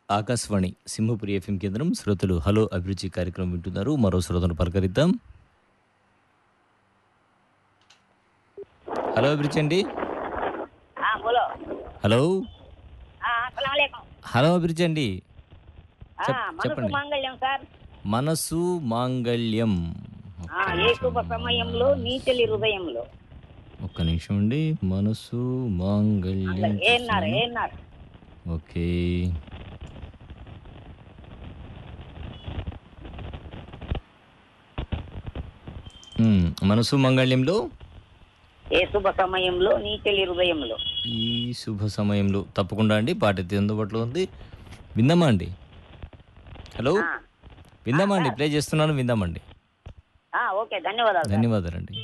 Akashvani Simhapuri FM కేంద్రం శ్రోతలు hello అభిరుచి కార్యక్రమం వింటున్నారు మరో శ్రోతను పలకరిద్దాం హలో అభిరుచి అండి हाँ बोलो హలో हाँ अस्सलाम హలో అభిరుచి అండి చెప్- हाँ మనసు చెప్పండి. మాంగళ్యం సార్ మనసు మాంగళ్యం ఆ, ఏ శుభ సమయంలో నీచలి హృదయంలో ఒక్క నిమిషం అండి మనసు మాంగళ్యం ఏన్నారు ఏన్నారు ఓకే మ్మ్. మనసు మంగళ్యంలో ఏ శుభ సమయంలో నీచలి హృదయంలో ఈ శుభ సమయంలో తప్పకుండా అండి పాట అయితే అందుబాటులో ఉంది విందామా అండి హలో ఆ, విందామా అండి ప్లే చేస్తున్నాను విందామండి ఆ, ఓకే ధన్యవాదాలు సార్. ధన్యవాదాలండి